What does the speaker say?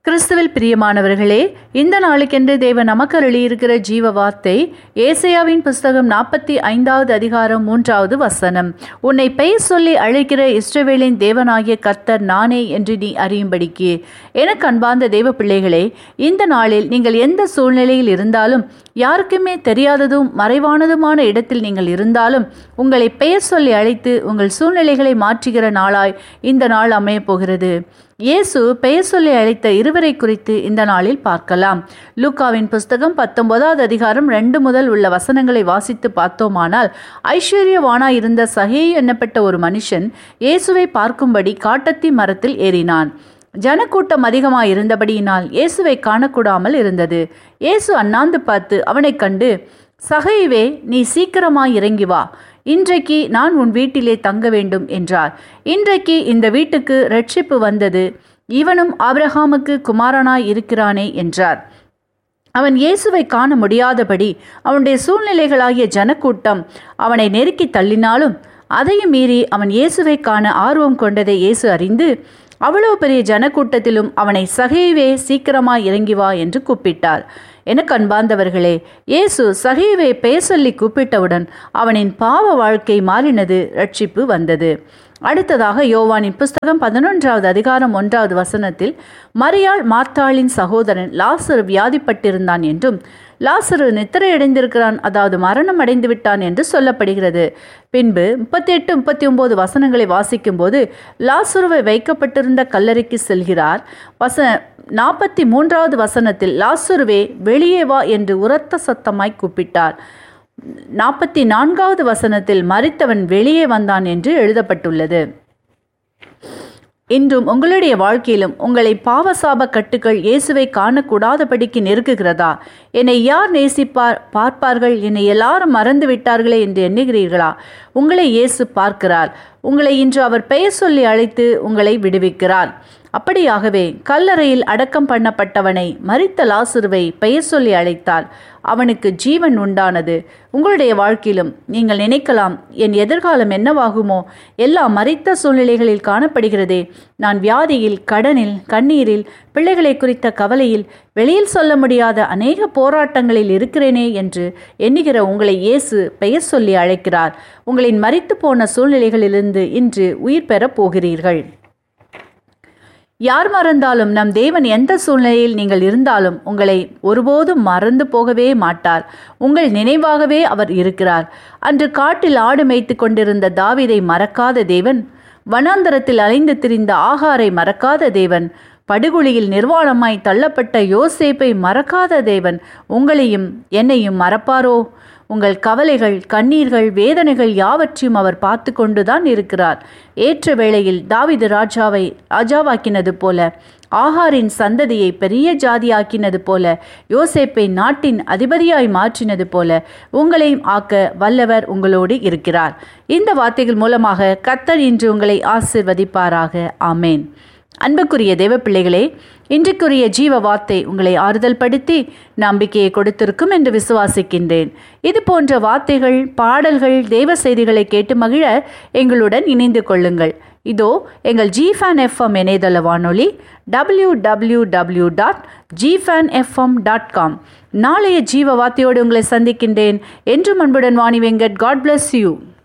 கிறிஸ்துவில் பிரியமானவர்களே இந்த நாளுக்கென்று தேவன் நமக்கு அருளியிருக்கிற ஜீவ வார்த்தை ஏசையாவின் புஸ்தகம் நாற்பத்தி ஐந்தாவது அதிகாரம் மூன்றாவது வசனம் உன்னை பெயர் சொல்லி அழைக்கிற இஸ்ரவேலின் தேவனாகிய கர்த்தர் நானே என்று நீ அறியும்படிக்கு எனக்கு அன்பார்ந்த தேவ பிள்ளைகளே இந்த நாளில் நீங்கள் எந்த சூழ்நிலையில் இருந்தாலும் யாருக்குமே தெரியாததும் மறைவானதுமான இடத்தில் நீங்கள் இருந்தாலும் உங்களை பெயர் சொல்லி அழைத்து உங்கள் சூழ்நிலைகளை மாற்றுகிற நாளாய் இந்த நாள் அமையப் போகிறது இயேசு பெயர் சொல்லி அழைத்த இருவரை குறித்து இந்த நாளில் பார்க்கலாம் லூக்காவின் புஸ்தகம் பத்தொன்பதாவது அதிகாரம் ரெண்டு முதல் உள்ள வசனங்களை வாசித்து பார்த்தோமானால் ஐஸ்வர்யவானாய் இருந்த சகே என்னப்பட்ட ஒரு மனுஷன் இயேசுவை பார்க்கும்படி காட்டத்தி மரத்தில் ஏறினான் ஜனக்கூட்டம் அதிகமாய் இருந்தபடியினால் இயேசுவை காணக்கூடாமல் இருந்தது இயேசு அண்ணாந்து பார்த்து அவனைக் கண்டு சகைவே நீ சீக்கிரமாய் இறங்கி வா இன்றைக்கு நான் உன் வீட்டிலே தங்க வேண்டும் என்றார் இன்றைக்கு இந்த வீட்டுக்கு ரட்சிப்பு வந்தது இவனும் ஆபிரகாமுக்கு குமாரனாய் இருக்கிறானே என்றார் அவன் இயேசுவை காண முடியாதபடி அவனுடைய சூழ்நிலைகளாகிய ஜனக்கூட்டம் அவனை நெருக்கி தள்ளினாலும் அதையும் மீறி அவன் இயேசுவை காண ஆர்வம் கொண்டதை இயேசு அறிந்து அவ்வளவு பெரிய ஜனக்கூட்டத்திலும் அவனை சகைவே சீக்கிரமாய் இறங்கி வா என்று கூப்பிட்டார் எனக்கு அன்பார்ந்தவர்களே இயேசு சகைவை பெயர் சொல்லி கூப்பிட்டவுடன் அவனின் பாவ வாழ்க்கை மாறினது ரட்சிப்பு வந்தது அடுத்ததாக யோவானின் புஸ்தகம் பதினொன்றாவது அதிகாரம் ஒன்றாவது வசனத்தில் மரியாள் மார்த்தாளின் சகோதரன் லாசரு வியாதிப்பட்டிருந்தான் என்றும் லாசரு நித்திரையடைந்திருக்கிறான் அதாவது மரணம் அடைந்து விட்டான் என்று சொல்லப்படுகிறது பின்பு முப்பத்தி எட்டு முப்பத்தி ஒன்பது வசனங்களை வாசிக்கும்போது லாசுருவை வைக்கப்பட்டிருந்த கல்லறைக்கு செல்கிறார் வச நாற்பத்தி மூன்றாவது வசனத்தில் லாசுருவே வெளியே வா என்று உரத்த சத்தமாய் கூப்பிட்டார் நாற்பத்தி நான்காவது வசனத்தில் மறித்தவன் வெளியே வந்தான் என்று எழுதப்பட்டுள்ளது இன்றும் உங்களுடைய வாழ்க்கையிலும் உங்களை பாவசாப கட்டுகள் இயேசுவை காணக்கூடாதபடிக்கு நெருக்குகிறதா என்னை யார் நேசிப்பார் பார்ப்பார்கள் என்னை எல்லாரும் மறந்து விட்டார்களே என்று எண்ணுகிறீர்களா உங்களை இயேசு பார்க்கிறார் உங்களை இன்று அவர் பெயர் சொல்லி அழைத்து உங்களை விடுவிக்கிறார் அப்படியாகவே கல்லறையில் அடக்கம் பண்ணப்பட்டவனை மறித்த லாசுருவை பெயர் சொல்லி அழைத்தால் அவனுக்கு ஜீவன் உண்டானது உங்களுடைய வாழ்க்கையிலும் நீங்கள் நினைக்கலாம் என் எதிர்காலம் என்னவாகுமோ எல்லா மறித்த சூழ்நிலைகளில் காணப்படுகிறதே நான் வியாதியில் கடனில் கண்ணீரில் பிள்ளைகளை குறித்த கவலையில் வெளியில் சொல்ல முடியாத அநேக போராட்டங்களில் இருக்கிறேனே என்று எண்ணுகிற உங்களை இயேசு பெயர் சொல்லி அழைக்கிறார் உங்களின் மறித்து போன சூழ்நிலைகளிலிருந்து இன்று உயிர் பெறப் போகிறீர்கள் யார் மறந்தாலும் நம் தேவன் எந்த சூழ்நிலையில் நீங்கள் இருந்தாலும் உங்களை ஒருபோதும் மறந்து போகவே மாட்டார் உங்கள் நினைவாகவே அவர் இருக்கிறார் அன்று காட்டில் ஆடு மேய்த்து கொண்டிருந்த தாவிதை மறக்காத தேவன் வனாந்தரத்தில் அலைந்து திரிந்த ஆகாரை மறக்காத தேவன் படுகொலியில் நிர்வாணமாய் தள்ளப்பட்ட யோசேப்பை மறக்காத தேவன் உங்களையும் என்னையும் மறப்பாரோ உங்கள் கவலைகள் கண்ணீர்கள் வேதனைகள் யாவற்றையும் அவர் பார்த்து கொண்டுதான் இருக்கிறார் ஏற்ற வேளையில் தாவிது ராஜாவை ராஜாவாக்கினது போல ஆகாரின் சந்ததியை பெரிய ஜாதியாக்கினது போல யோசேப்பை நாட்டின் அதிபதியாய் மாற்றினது போல உங்களையும் ஆக்க வல்லவர் உங்களோடு இருக்கிறார் இந்த வார்த்தைகள் மூலமாக கத்தர் இன்று உங்களை ஆசிர்வதிப்பாராக ஆமேன் அன்புக்குரிய தேவ பிள்ளைகளே இன்றைக்குரிய ஜீவ வார்த்தை உங்களை ஆறுதல் படுத்தி நம்பிக்கையை கொடுத்திருக்கும் என்று விசுவாசிக்கின்றேன் இது போன்ற வார்த்தைகள் பாடல்கள் தேவ செய்திகளை கேட்டு மகிழ எங்களுடன் இணைந்து கொள்ளுங்கள் இதோ எங்கள் ஜிஃபேன் எஃப்எம் இணையதள வானொலி டபிள்யூ டபிள்யூ டபிள்யூ டாட் ஜிஃபேன் எஃப்எம் டாட் காம் நாளைய ஜீவ வார்த்தையோடு உங்களை சந்திக்கின்றேன் என்றும் அன்புடன் Vani Venkat God bless you